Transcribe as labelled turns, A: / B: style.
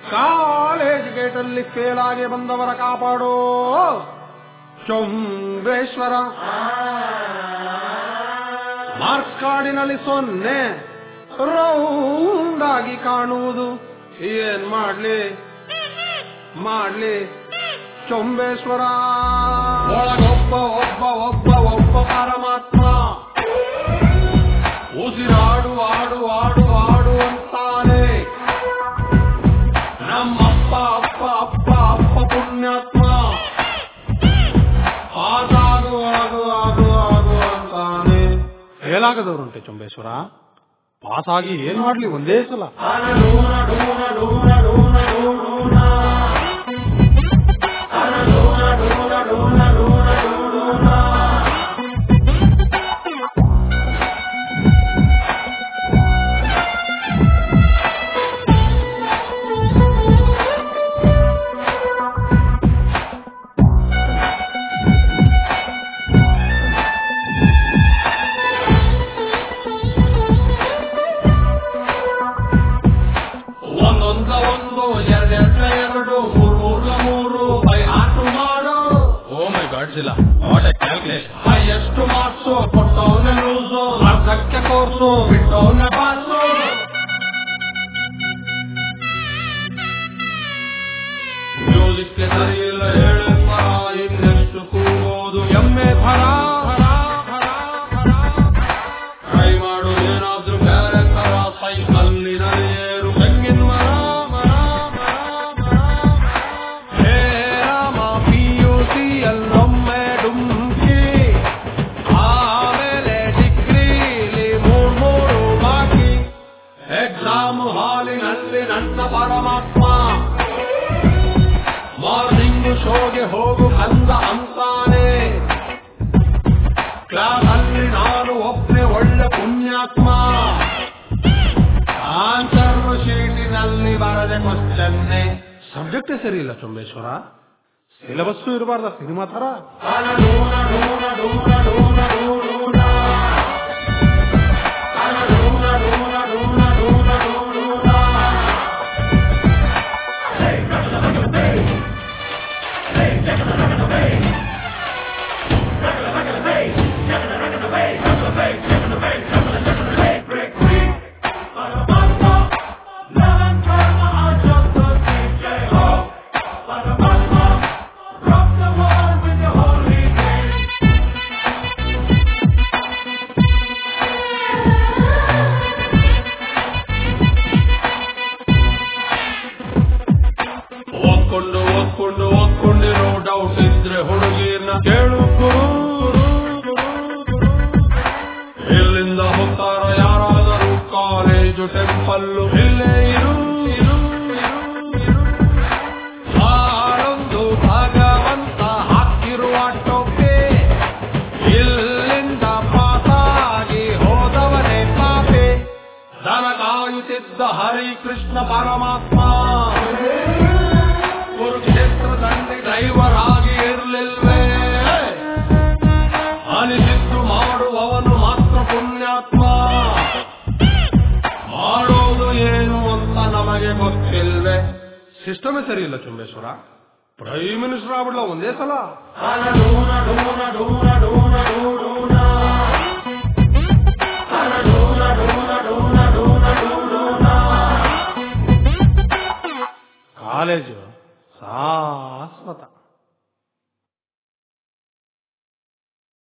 A: college ಗೇಟಲ್ಲಿ fail ಆಗಿ ಬಂದವರ ಕಾಪಾಡೋ ಚೊಂಬೇಶ್ವರ ಮಾರ್ಕ್ಸ್ ಕಾರ್ಡಿನಲ್ಲಿ ಸೊನ್ನೆ ರೌಂಡ್ ಆಗಿ ಕಾಣುವುದು ಏನ್ ಮಾಡ್ಲಿ ಮಾಡ್ಲಿ ಚೊಂಬೇಶ್ವರ ಒಳಗೊಬ್ಬ ಒಬ್ಬ ಒಬ್ಬ ಒಬ್ಬ ಪರಮಾತ್ಮ ಉಸಿರಾಡು ಆಡು ಆಡು ಆಡು ಅಂತಾನೆ ನಮ್ಮಪ್ಪ ಅಪ್ಪ ಅಪ್ಪ ಅಪ್ಪ ಪುಣ್ಯಾತ್ಮ ಆಗಾಗು ಆಗು ಆಗು ಆಗು ಅಂತಾನೆ ಹೇಲಾಗದವರುಂಟೆ ಚೊಂಬೇಶ್ವರ ಪಾಸ್ ಆಗಿ ಏನ್ ಮಾಡ್ಲಿ ಒಂದೇ ಸಲ ಒಂದೊಂದ ಒಂದು ಎರಡೆರಡ ಎರಡು ಮೂರ್ ಮೂರ್ಲ ಮೂರು ಬೈ ಆಟು ಮಾಡು ಓ ಮೈ ಗಾಡ್ ಇಲ್ಲ what a calculation highest marks ಕೊಟ್ಟವನ ಲೂಸು ಅರ್ಧಕ್ಕೆ ಕೋರ್ಸು ಬಿಟ್ಟವನ ಪಾಸು ಮ್ಯೂಸಿಕ್ ಸರಿ ಇಲ್ಲ ಹೇಳಪ್ಪ ಇನ್ನೆಷ್ಟು ಕೂಗೋದು ಎಮ್ಮೆ ಫಲ ಟ್ರೈ ಮಾಡು ಏನಾದ್ರೂ ಬೇರೆ ತರ ಸೈಕಲ್ಲಿನಲ್ಲಿ ಏರು ತೆಂಗಿನ ಮರ ಮರ ಮರ ಮರ ಹೇ ರಾಮ ಪಿ ಯು ಸಿ ಅಲ್ಲೊಮ್ಮೆ ಡುಮ್ಕಿ ಆಮೇಲೆ ಡಿಗ್ರಿಲಿ ಮೂರ್ ಮೂರು ಬಾಕಿ ಎಕ್ಸಾಮ್ ಹಾಲಿನಲ್ಲಿ ನನ್ನ ಪರಮಾತ್ಮ ಮಾರ್ನಿಂಗ್ ಶೋಗೆ ಹೋಗು ಕಂದ ಅಂತಾನೆ ಕ್ಲಾಸ್ ಅಲ್ಲಿ ನಾನು ಒಬ್ಬನೇ ಒಳ್ಳೆ ಪುಣ್ಯಾತ್ಮ ಆನ್ಸರ್ ಶೀಟಿನಲ್ಲಿ ಬರದೆ ಕ್ವಶನ್ನೆ ಸಬ್ಜೆಕ್ಟೇ ಸರಿ ಇಲ್ಲ ಚೊಂಬೇಶ್ವರ ಸಿಲೆಬಸ್ಸು ಇರಬಾರ್ದ ಸಿನಿಮಾ ತರ ಓದ್ಕೊಂಡು ಓದ್ಕೊಂಡು ಓದ್ಕೊಂಡಿರೋ ಡೌಟ್ ಇದ್ರೆ ಹುಡುಗಿನ ಕೇಳು ಗುರು ಇಲ್ಲಿಂದ ಹೋಗ್ತಾರ ಯಾರಾದರೂ ಕಾಲೇಜು ಟೆಂಪಲ್ಲು ಇಲ್ಲೇ ಇರು ಇರು ಇರು ಇರು ಹಾಳೊಂದು ಭಗವಂತ ಹಾಕಿರುವ ಟೊಪ್ಪೆ ಇಲ್ಲಿಂದ ಪಾಸಾಗಿ ಹೋದವನೇ ಪಾಪೆ ದನ ಕಾಯುತ್ತಿದ್ದ ಹರಿ ಕೃಷ್ಣ ಪರಮಾತ್ಮ ಕುರುಕ್ಷೇತ್ರದಲ್ಲಿ ಡ್ರೈವರ್ ಆಗಿ ಇರಲಿಲ್ವೇ ಅನಿಸಿದ್ದು ಮಾಡುವವನು ಮಾತ್ರ ಪುಣ್ಯಾತ್ಮ ಮಾಡೋದು ಏನು ಅಂತ ನಮಗೆ ಗೊತ್ತಿಲ್ವೇ ಸಿಸ್ಟಮೇ ಸರಿ ಇಲ್ಲ ಚುಂಬೇಶ್ವರ ಪ್ರೈಮ್ ಮಿನಿಸ್ಟರ್ ಆಗ್ಬಿಡ್ಲ ಒಂದೇ ಸಲ ಕಾಲೇಜು ಶಾಶ್ವತ